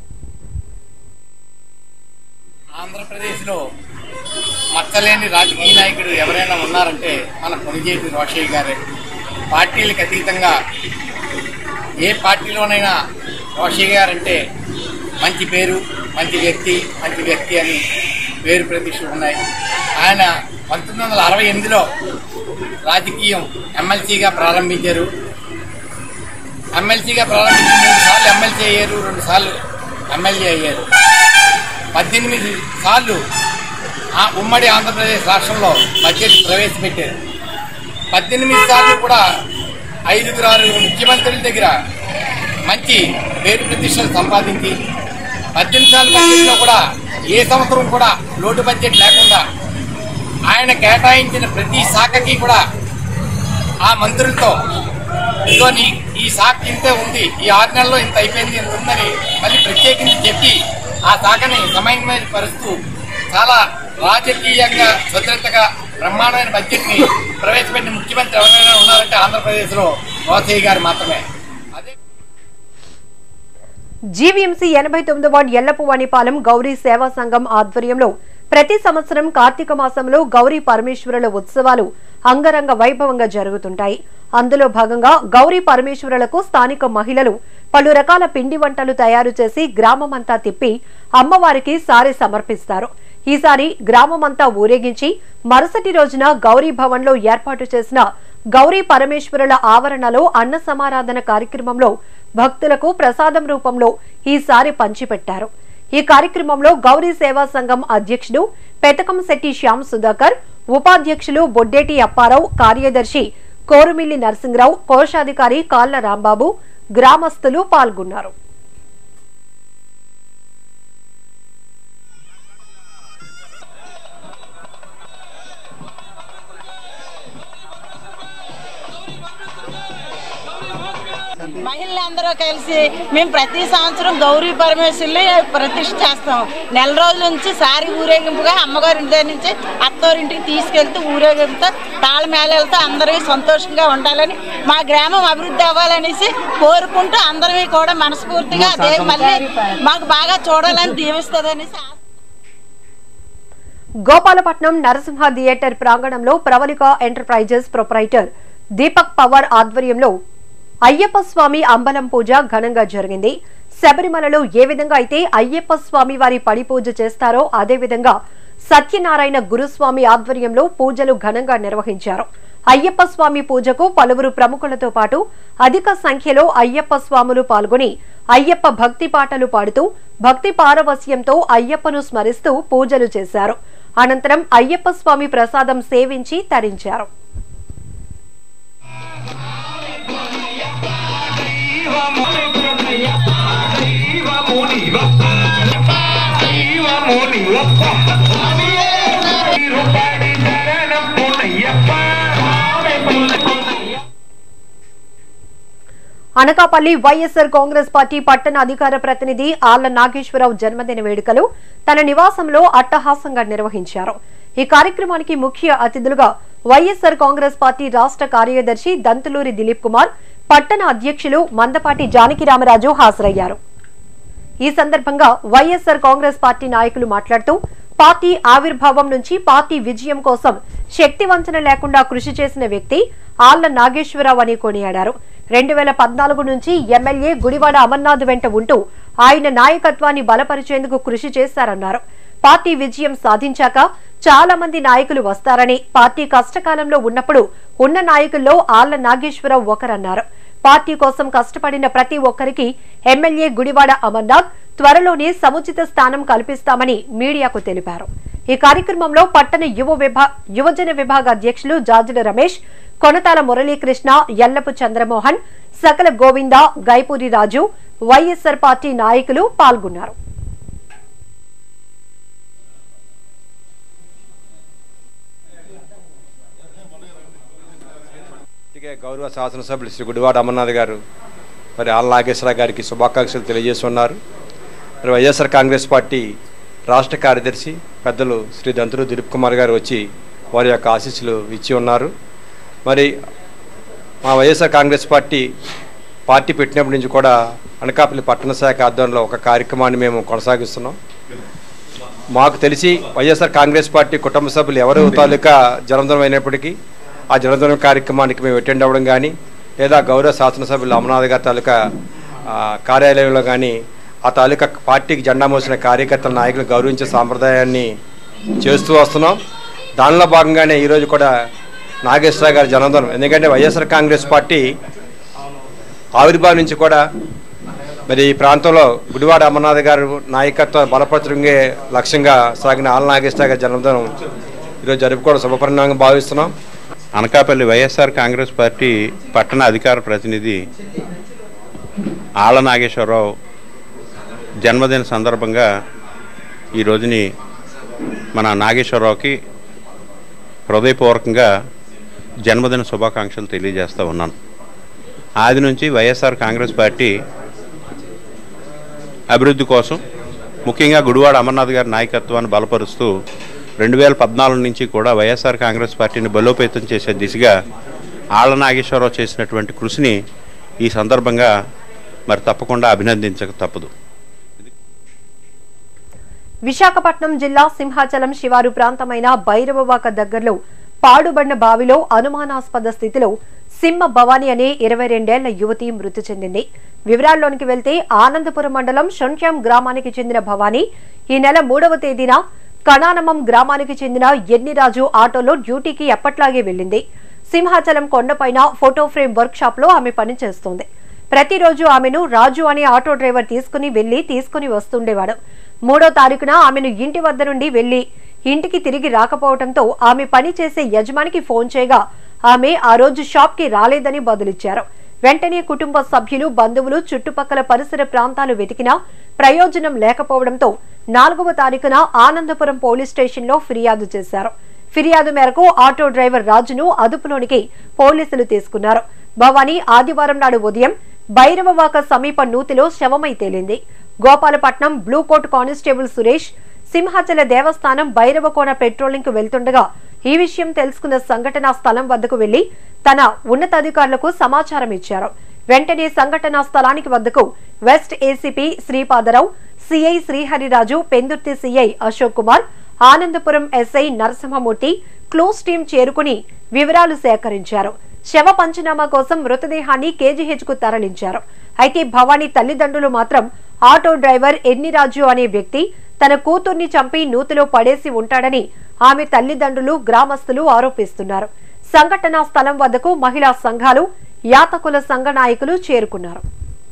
ఆంధ్రప్రదేశ్లో మచ్చలేని రాజకీయ నాయకుడు ఎవరైనా ఉన్నారంటే మన కొనిజేటి రోషయ్య గారే పార్టీలకు అతీతంగా ఏ పార్టీలోనైనా రోషయ్య గారంటే మంచి పేరు మంచి వ్యక్తి మంచి వ్యక్తి అని పేరు ప్రతిష్టలు ఉన్నాయి ఆయన పంతొమ్మిది వందల అరవై ఎనిమిదిలో రాజకీయం ఎమ్మెల్సీగా ప్రారంభించారు ఎమ్మెల్సీగా ప్రారంభించి మూడు సార్లు ఎమ్మెల్సీ అయ్యారు రెండు సార్లు ఎమ్మెల్యే అయ్యారు పద్దెనిమిది సార్లు ఆ ఉమ్మడి ఆంధ్రప్రదేశ్ రాష్ట్రంలో బడ్జెట్ ప్రవేశపెట్టారు పద్దెనిమిది సార్లు కూడా ఐదుగురు ఆరుగురు ముఖ్యమంత్రుల దగ్గర మంచి పేరు ప్రతిష్టలు సంపాదించి పద్దెనిమిది సార్లు బడ్జెట్లో కూడా ఏ సంవత్సరం కూడా లోటు బడ్జెట్ లేకుండా ఆయన కేటాయించిన ప్రతి శాఖకి కూడా ఆ మంత్రులతో ఇదిగో నీ ఈ శాఖ ఇంతే ఉంది ఈ ఆరు నెలల్లో ఇంత అయిపోయింది ఇంత ఉందని మళ్ళీ ప్రత్యేకించి చెప్పి ఆ శాఖని సమన్వయపరుస్తూ చాలా రాజకీయంగా భద్రతగా బ్రహ్మాండమైన బడ్జెట్ ని ప్రవేశపెట్టిన ముఖ్యమంత్రి ఎవరైనా ఉన్నారంటే ఆంధ్రప్రదేశ్ లో రోసయ్య గారు మాత్రమే అదే జీవీఎంసీ ఎనభై తొమ్మిది వార్డు ఎల్లపువాణిపాలెం గౌరీ సేవా సంఘం ఆధ్వర్యంలో ప్రతి సంవత్సరం కార్తీక మాసంలో గౌరీ పరమేశ్వరుల ఉత్సవాలు అంగరంగ వైభవంగా జరుగుతుంటాయి అందులో భాగంగా గౌరీ పరమేశ్వరులకు స్థానిక మహిళలు పలు రకాల పిండి వంటలు తయారు చేసి గ్రామమంతా తిప్పి అమ్మవారికి సారి సమర్పిస్తారు ఈసారి గ్రామమంతా ఊరేగించి మరుసటి రోజున గౌరీ భవన్ లో ఏర్పాటు చేసిన గౌరీ పరమేశ్వరుల ఆవరణలో అన్న సమారాధన కార్యక్రమంలో భక్తులకు ప్రసాదం రూపంలో ఈసారి పంచిపెట్టారు ఈ కార్యక్రమంలో గౌరీ సేవా సంఘం అధ్యక్షుడు పెతకం శెట్టి శ్యామ్ సుధాకర్ ఉపాధ్యక్షులు బొడ్డేటి అప్పారావు కార్యదర్శి కోరుమిల్లి నరసింహరావు కోశాధికారి కాళ్ల రాంబాబు గ్రామస్తులు పాల్గొన్నారు మహిళలందరూ కలిసి మేము ప్రతి సంవత్సరం గౌరీ పరమేశ్వరుని ప్రతిష్ఠ చేస్తాం నెల రోజుల నుంచి సారి ఊరేగింపుగా అమ్మగారి ఇంటి నుంచి అత్తవారింటికి తీసుకెళ్తూ ఊరేగింపుతో తాళమేళలతో అందరూ సంతోషంగా ఉండాలని మా గ్రామం అభివృద్ధి అవ్వాలనేసి కోరుకుంటూ అందరివి కూడా మనస్ఫూర్తిగా అదే మళ్ళీ మాకు బాగా చూడాలని దీవిస్తుందనేసి ఆశ- గోపాలపట్నం నరసింహ థియేటర్ ప్రాంగణంలో ప్రవళిక ఎంటర్ప్రైజెస్ ప్రొపరైటర్ దీపక్ పవార్ ఆధ్వర్యంలో అయ్యప్ప స్వామి అంబలం పూజ ఘనంగా జరిగింది శబరిమలలో ఏ విధంగా అయితే అయ్యప్ప స్వామి వారి పడి పూజ చేస్తారో అదే విధంగా సత్యనారాయణ గురుస్వామి ఆధ్వర్యంలో పూజలు ఘనంగా నిర్వహించారు అయ్యప్ప స్వామి పూజకు పలువురు ప్రముఖులతో పాటు అధిక సంఖ్యలో అయ్యప్ప స్వాములు పాల్గొని అయ్యప్ప భక్తి పాటలు పాడుతూ భక్తి పారవస్యంతో అయ్యప్పను స్మరిస్తూ పూజలు చేశారు అనంతరం అయ్యప్ప స్వామి ప్రసాదం సేవించి తరించారు అనకాపల్లి వైఎస్ఆర్ కాంగ్రెస్ పార్టీ పట్టణ అధికార ప్రతినిధి ఆళ్ల నాగేశ్వరరావు జన్మదిన వేడుకలు తన నివాసంలో అట్టహాసంగా నిర్వహించారు ఈ కార్యక్రమానికి ముఖ్య అతిథులుగా వైఎస్ఆర్ కాంగ్రెస్ పార్టీ రాష్ట్ర కార్యదర్శి దంతులూరి దిలీప్ కుమార్ పట్టణ అధ్యక్షులు మందపాటి జానకి రామరాజు హాజరయ్యారు ఈ సందర్భంగా వైఎస్ఆర్ కాంగ్రెస్ పార్టీ నాయకులు మాట్లాడుతూ పార్టీ ఆవిర్భావం నుంచి పార్టీ విజయం కోసం శక్తి వంచన లేకుండా కృషి చేసిన వ్యక్తి ఆళ్ల నాగేశ్వరరావు అని కొనియాడారు రెండు వేల పద్నాలుగు నుంచి ఎమ్మెల్యే గుడివాడ అమర్నాథ్ వెంట ఉంటూ ఆయన నాయకత్వాన్ని బలపరిచేందుకు కృషి చేశారన్నారు పార్టీ విజయం సాధించాక చాలా మంది నాయకులు వస్తారని పార్టీ కష్టకాలంలో ఉన్నప్పుడు ఉన్న నాయకుల్లో ఆళ్ల నాగేశ్వరరావు ఒకరన్నారు పార్టీ కోసం కష్టపడిన ప్రతి ఒక్కరికి ఎమ్మెల్యే గుడివాడ అమర్నాథ్ త్వరలోనే సముచిత స్థానం కల్పిస్తామని మీడియాకు తెలిపారు ఈ కార్యక్రమంలో పట్టణ యువ విభా యువజన విభాగ అధ్యక్షులు జాజుల రమేష్ కొనతాల మురళీకృష్ణ ఎల్లపు చంద్రమోహన్ సకల గోవింద గైపూరి రాజు వైఎస్ఆర్ పార్టీ నాయకులు పాల్గొన్నారు ఇక గౌరవ శాసనసభ్యులు శ్రీ గుడివాడ అమర్నాథ్ గారు మరి ఆల్ నాగేశ్వరరావు గారికి శుభాకాంక్షలు తెలియజేస్తున్నారు మరి వైఎస్ఆర్ కాంగ్రెస్ పార్టీ రాష్ట్ర కార్యదర్శి పెద్దలు శ్రీ దంతులు దిలీప్ కుమార్ గారు వచ్చి వారి యొక్క ఆశీస్సులు ఇచ్చి ఉన్నారు మరి మా వైఎస్ఆర్ కాంగ్రెస్ పార్టీ పార్టీ పెట్టినప్పటి నుంచి కూడా అనకాపల్లి పట్టణ శాఖ ఆధ్వర్యంలో ఒక కార్యక్రమాన్ని మేము కొనసాగిస్తున్నాం మాకు తెలిసి వైఎస్ఆర్ కాంగ్రెస్ పార్టీ కుటుంబ సభ్యులు ఎవరు తాలూకా జన్మదినం అయినప్పటికీ ఆ జన్మదినం కార్యక్రమానికి మేము అటెండ్ అవ్వడం కానీ లేదా గౌరవ శాసనసభ్యులు అమర్నాథ్ గారి తాలూకా ఆ, కార్యాలయంలో కానీ ఆ తాలూకా పార్టీకి జెండా మోసిన కార్యకర్తల నాయకులు గౌరవించే సాంప్రదాయాన్ని చేస్తూ వస్తున్నాం దానిలో భాగంగానే ఈరోజు కూడా నాగేశ్వరరావు గారి జన్మదినం ఎందుకంటే వైఎస్ఆర్ కాంగ్రెస్ పార్టీ ఆవిర్భావం నుంచి కూడా మరి ఈ ప్రాంతంలో గుడివాడ అమర్నాథ్ గారు నాయకత్వ బలపరచడంగే లక్ష్యంగా సాగిన ఆల్ నాగేశ్వర గారి జన్మదినం ఈరోజు జరుపుకోవడం శుభపరిణామంగా భావిస్తున్నాం అనకాపల్లి వైఎస్ఆర్ కాంగ్రెస్ పార్టీ పట్టణ అధికార ప్రతినిధి ఆళ్ళ నాగేశ్వరరావు జన్మదిన సందర్భంగా ఈ రోజుని మన నాగేశ్వరరావుకి హృదయపూర్వకంగా జన్మదిన శుభాకాంక్షలు తెలియజేస్తూ ఉన్నాను ఆది నుంచి వైఎస్ఆర్ కాంగ్రెస్ పార్టీ అభివృద్ధి కోసం ముఖ్యంగా గుడివాడ అమర్నాథ్ గారి నాయకత్వాన్ని బలపరుస్తూ రెండు వేల పద్నాలుగు నుంచి కూడా వైఎస్ఆర్ కాంగ్రెస్ పార్టీని బలోపేతం చేసే దిశగా ఆళ్ల నాగేశ్వరరావు చేసినటువంటి కృషిని ఈ సందర్భంగా మరి తప్పకుండా అభినందించక తప్పదు విశాఖపట్నం జిల్లా సింహాచలం శివారు ప్రాంతమైన భైరవవాక దగ్గరలో పాడుబడిన బావిలో అనుమానాస్పద స్థితిలో సింహ భవాని అనే ఇరవై రెండేళ్ల యువతి మృతి చెందింది వివరాల్లోనికి వెళ్తే ఆనందపురం మండలం షొంట్యాం గ్రామానికి చెందిన భవానీ ఈ నెల మూడవ తేదీన కణానమం గ్రామానికి చెందిన ఎన్నిరాజు ఆటోలో డ్యూటీకి ఎప్పట్లాగే వెళ్లింది సింహాచలం కొండపైన ఫోటో ఫ్రేమ్ వర్క్ షాప్ లో ఆమె పనిచేస్తోంది ప్రతిరోజు ఆమెను రాజు అనే ఆటో డ్రైవర్ తీసుకుని వెళ్లి తీసుకుని వస్తుండేవాడు మూడో తారీఖున ఆమెను ఇంటి వద్ద నుండి వెళ్లి ఇంటికి తిరిగి రాకపోవడంతో ఆమె పని చేసే యజమానికి ఫోన్ చేయగా ఆమె ఆ రోజు షాప్ కి రాలేదని బదులిచ్చారు వెంటనే కుటుంబ సభ్యులు బంధువులు చుట్టుపక్కల పరిసర ప్రాంతాలు వెతికినా ప్రయోజనం లేకపోవడంతో నాలుగవ తారీఖున ఆనందపురం పోలీస్ స్టేషన్లో ఫిర్యాదు చేశారు ఫిర్యాదు మేరకు ఆటో డ్రైవర్ రాజును అదుపులోనికి పోలీసులు తీసుకున్నారు భవానీ ఆదివారం నాడు ఉదయం భైరవవాక సమీప నూతిలో శవమై తేలింది Gopalapatnam blue coat constable Suresh Simhachala దేవస్థానం భైరవకోన పెట్రోలింగ్ కు వెళ్తుండగా ఈ విషయం తెలుసుకున్న సంఘటనా స్థలం వద్దకు వెళ్లి తన ఉన్నతాధికారులకు సమాచారం ఇచ్చారు వెంటనే సంఘటనా స్థలానికి వద్దకు west ACP Sripadarao CI Sriharirahu Pendurthi CI Ashok Kumar Anandapuram SI Narasimhamurthy close team చేరుకుని వివరాలు సేకరించారు శవ పంచనామా కోసం మృతదేహాన్ని కేజీహెచ్ కు తరలించారు అయితే భవానీ తల్లిదండ్రులు మాత్రం ఆటో డ్రైవర్ ఎన్నిరాజు అనే వ్యక్తి తన కూతుర్ని చంపి నూతిలో పడేసి ఉంటాడని ఆమె తల్లిదండ్రులు గ్రామస్తులు ఆరోపిస్తున్నారు సంఘటనా స్థలం వద్దకు మహిళా సంఘాలు యాతకుల సంఘ నాయకులు చేరుకున్నారు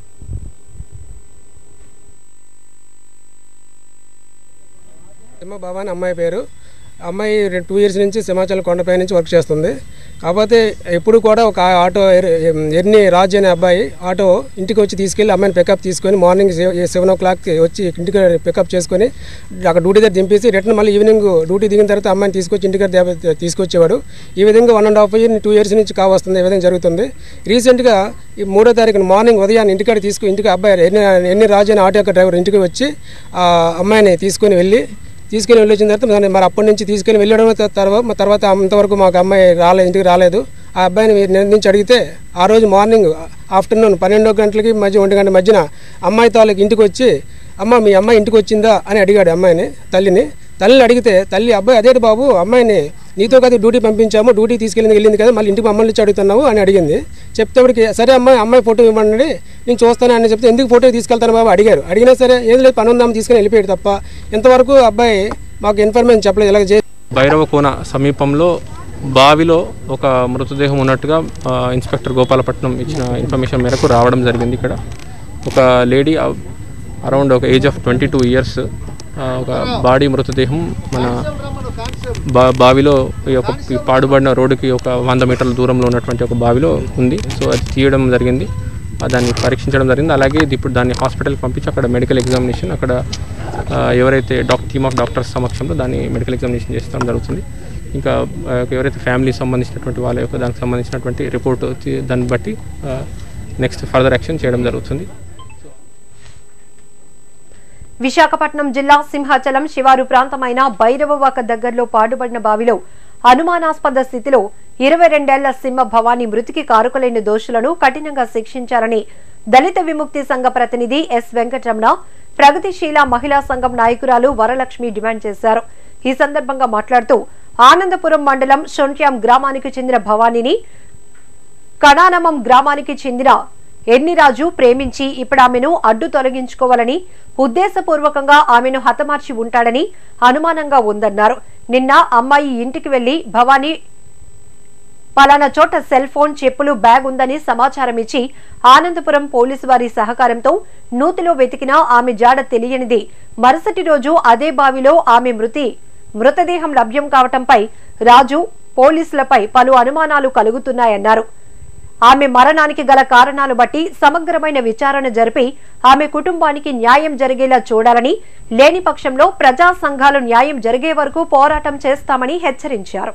సింహ భవాని అమ్మాయి పేరు అమ్మాయి టూ ఇయర్స్ నుంచి సింహాచలం కొండపై నుంచి వర్క్ చేస్తుంది కాకపోతే ఎప్పుడు కూడా ఒక ఆటో ఎర్- ఎర్ని రాజు అనే అబ్బాయి ఆటో ఇంటికి వచ్చి తీసుకెళ్ళి అమ్మాయిని పికప్ తీసుకొని మార్నింగ్ సెవెన్ ఓ క్లాక్కి వచ్చి ఇంటికి పికప్ చేసుకొని అక్కడ డ్యూటీ దగ్గర దింపేసి రిటర్న్ మళ్ళీ ఈవినింగ్ డ్యూటీ దిగిన తర్వాత అమ్మాయిని తీసుకొచ్చి ఇంటికి దగ్గర తీసుకొచ్చేవాడు ఈ విధంగా one and half year two years నుంచి కావస్తుంది ఈ విధంగా జరుగుతుంది రీసెంట్గా ఈ మూడో తారీఖున మార్నింగ్ ఉదయాన్నే ఇంటికాడ తీసుకు ఇంటికి అబ్బాయి ఎన్ని ఎన్ని రాజు అనే ఆటో యొక్క డ్రైవర్ ఇంటికి వచ్చి ఆ అమ్మాయిని తీసుకొని వెళ్ళి తీసుకెళ్ళి వెళ్ళి వచ్చిన తర్వాత మరి- మరి అప్పటి నుంచి తీసుకెళ్ళి వెళ్ళడం తర్వాత మరి తర్వాత అంతవరకు మాకు అమ్మాయి రాలేదు ఇంటికి రాలేదు ఆ అబ్బాయిని మీరు నిర్ణయించి అడిగితే ఆ రోజు మార్నింగ్ ఆఫ్టర్నూన్ పన్నెండో గంటలకి మధ్య ఒంటి గంట మధ్యన అమ్మాయి తాలూకు ఇంటికి వచ్చి అమ్మ మీ అమ్మాయి ఇంటికి వచ్చిందా అని అడిగాడు అమ్మాయిని తల్లిని తల్లిని అడిగితే తల్లి అబ్బాయి అదేంటి బాబు అమ్మాయిని నీతో కదా డ్యూటీ పంపించాము డ్యూటీ తీసుకెళ్ళింది వెళ్ళింది కదా మళ్ళీ ఇంటికి మమ్మల్ని ఇచ్చి అడుగుతున్నావు అని అడిగింది చెప్తేప్పటికి సరే అమ్మాయి అమ్మాయి ఫోటో ఇవ్వండి నేను చూస్తాను అని చెప్తే ఎందుకు ఫోటో తీసుకెళ్తాను బాబు అడిగారు అడిగినా సరే ఏం లేదు పని ఉందాం తీసుకుని వెళ్ళిపోయాడు తప్ప ఇంతవరకు అబ్బాయి మాకు ఇన్ఫర్మేషన్ చెప్పలేదు ఇలా చేసి భైరవకోన సమీపంలో బావిలో ఒక మృతదేహం ఉన్నట్టుగా ఆ, ఇన్స్పెక్టర్ గోపాలపట్నం ఇచ్చిన ఇన్ఫర్మేషన్ మేరకు రావడం జరిగింది ఇక్కడ ఒక లేడీ అరౌండ్ ఒక age of twenty two years ఒక బాడీ మృతదేహం మన బా బావిలో ఈ యొక్క ఈ పాడుబడిన రోడ్డుకి ఒక వంద మీటర్ల దూరంలో ఉన్నటువంటి ఒక బావిలో ఉంది సో అది తీయడం జరిగింది ఆ దాన్ని పరీక్షించడం జరిగింది అలాగే ఇది ఇప్పుడు దాన్ని హాస్పిటల్కి పంపించి అక్కడ మెడికల్ ఎగ్జామినేషన్ అక్కడ ఆ, ఎవరైతే డాక్ టీమ్ ఆఫ్ డాక్టర్స్ సమక్షంలో దాన్ని మెడికల్ ఎగ్జామినేషన్ చేస్తడం జరుగుతుంది ఇంకా ఆ, ఎవరైతే ఫ్యామిలీ సంబంధించినటువంటి వాళ్ళ యొక్క దానికి సంబంధించినటువంటి రిపోర్ట్ తీ- దాన్ని బట్టి నెక్స్ట్ ఫర్దర్ యాక్షన్ చేయడం జరుగుతుంది విశాఖపట్నం జిల్లా సింహాచలం శివారు ప్రాంతమైన భైరవవాక దగ్గరలో పాడుబడిన బావిలో అనుమానాస్పద స్థితిలో ఇరవై రెండేళ్ల సింహ భవానీ మృతికి కారుకులైన దోషులను కఠినంగా శిక్షించాలని దళిత విముక్తి సంఘ ప్రతినిధి ఎస్ వెంకటరమణ ప్రగతిశీల మహిళా సంఘం నాయకురాలు వరలక్ష్మి డిమాండ్ చేశారు ఈ సందర్భంగా మాట్లాడుతూ ఆనందపురం మండలం షొంట్యాం గ్రామానికి చెందిన భవానీని కణానమం గ్రామానికి చెందిన ఎన్నిరాజు ప్రేమించి ఇప్పుడు ఆమెను అడ్డు తొలగించుకోవాలని ఉద్దేశపూర్వకంగా ఆమెను హతమార్చి ఉంటాడని అనుమానంగా ఉందన్నారు నిన్న అమ్మాయి ఇంటికి వెళ్లి భవానీ పలానా చోట సెల్ ఫోన్ చెప్పులు బ్యాగ్ ఉందని సమాచారం ఇచ్చి ఆనందపురం పోలీసు వారి సహకారంతో నూతిలో వెతికినా ఆమె జాడ తెలియనిది మరుసటి రోజు అదే బావిలో ఆమె మృతి మృతదేహం లభ్యం కావటంపై రాజు పోలీసులపై పలు అనుమానాలు కలుగుతున్నాయన్నారు ఆమె మరణానికి గల కారణాలు బట్టి సమగ్రమైన విచారణ జరిపి ఆమె కుటుంబానికి న్యాయం జరిగేలా చూడాలని లేని పక్షంలో ప్రజా సంఘాలు న్యాయం జరిగే వరకు పోరాటం చేస్తామని హెచ్చరించారు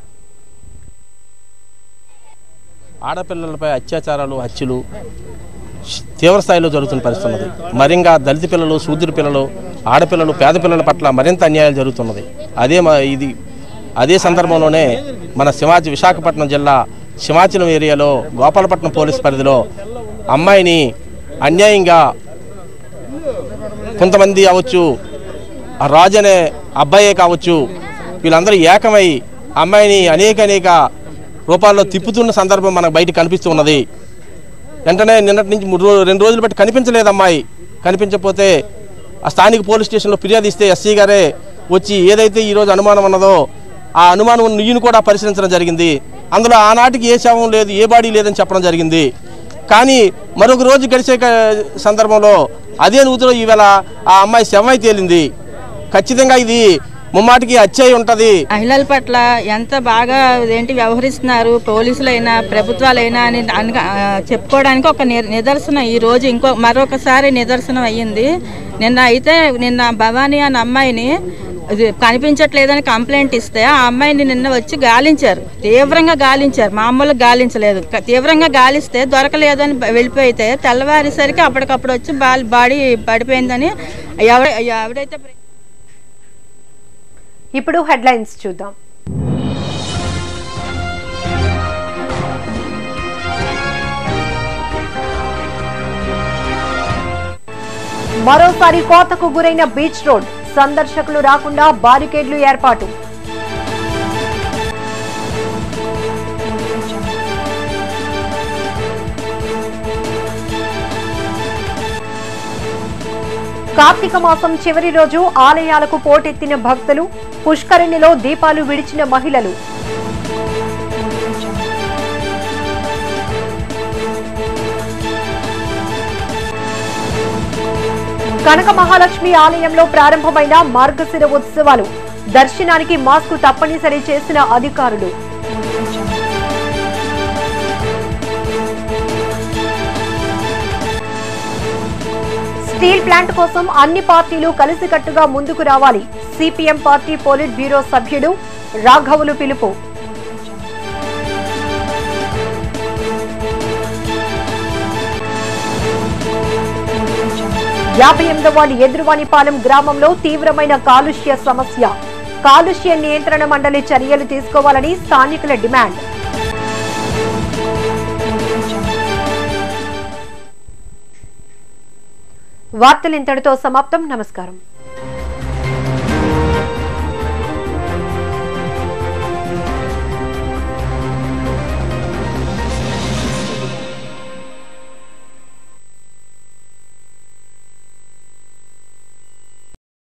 ఆడపిల్లలపై అత్యాచారాలు హత్యలు తీవ్ర స్థాయిలో జరుగుతున్న పరిస్థితి ఉన్నది మరింగా దళిత పిల్లలు శూద్ర పిల్లలు ఆడపిల్లలు పేద పిల్లల పట్ల మరింత అన్యాయాలు జరుగుతున్నది అదే మా ఇది అదే సందర్భంలోనే మన సింహాచ విశాఖపట్నం జిల్లా సింహాచలం ఏరియాలో గోపాలపట్నం పోలీస్ పరిధిలో అమ్మాయిని అన్యాయంగా కొంతమంది అవ్వచ్చు ఆ రాజు అనే అబ్బాయే కావచ్చు వీళ్ళందరూ ఏకమై అమ్మాయిని అనేక అనేక రూపాల్లో తిప్పుతున్న సందర్భం మనకు బయట కనిపిస్తూ ఉన్నది వెంటనే నిన్నటి నుంచి మూడు రోజు రెండు రోజులు బట్టి కనిపించలేదు అమ్మాయి కనిపించకపోతే ఆ స్థానిక పోలీస్ స్టేషన్లో ఫిర్యాదు ఇస్తే ఎస్సీ గారే వచ్చి ఏదైతే ఈరోజు అనుమానం ఉన్నదో ఆ అనుమానం నుయ్యిని కూడా పరిశీలించడం జరిగింది అందులో ఆనాటికి ఏ శవం లేదు ఏ బాడీ లేదని చెప్పడం జరిగింది కానీ మరొక రోజు గడిచే క- సందర్భంలో అదే నూతిలో ఈవేళ ఆ అమ్మాయి శవమై తేలింది ఖచ్చితంగా ఇది ముమ్మాటికి అచ్చయి ఉంటుంది మహిళల పట్ల ఎంత బాగా ఏంటి వ్యవహరిస్తున్నారు పోలీసులైనా ప్రభుత్వాలైనా అని అనగా ఆ, చెప్పుకోవడానికి ఒక ని- నిదర్శనం ఈ రోజు ఇంకో మరొకసారి నిదర్శనం అయ్యింది నిన్న అయితే నిన్న భవానీ అనే అమ్మాయిని ఇది కనిపించట్లేదని కంప్లైంట్ ఇస్తే ఆ అమ్మాయిని నిన్న వచ్చి గాలించారు తీవ్రంగా గాలించారు మామూలుగా గాలించలేదు క- తీవ్రంగా గాలిస్తే దొరకలేదని బ- వెళ్ళిపోయితే తెల్లవారేసరికి అప్పటికప్పుడు వచ్చి బా- బాడీ పడిపోయిందని ఎవడ ఎవడైతే ఇప్పుడు హెడ్లైన్స్ చూద్దాం మరోసారి కోతకు గురైన బీచ్ రోడ్ సందర్శకులు రాకుండా బారికేడ్లు ఏర్పాటు కార్తీక మాసం చివరి రోజు ఆలయాలకు పోటెత్తిన భక్తులు పుష్కరిణిలో దీపాలు విడిచిన మహిళలు కనక మహాలక్ష్మి ఆలయంలో ప్రారంభమైన మార్గశిర ఉత్సవాలు దర్శనానికి మాస్కు తప్పనిసరి చేసిన అధికారులు స్టీల్ ప్లాంట్ కోసం అన్ని పార్టీలు కలిసికట్టుగా ముందుకు రావాలి సిపిఎం పార్టీ పోలిట్ బ్యూరో సభ్యుడు రాఘవులు పిలుపు యాభై ఎనిమిదవ ఎదురువానిపాలెం గ్రామంలో తీవ్రమైన కాలుష్య సమస్య కాలుష్య నియంత్రణ మండలి చర్యలు తీసుకోవాలని స్థానికుల డిమాండ్ వార్తలు ఇంతటితో సమాప్తం నమస్కారం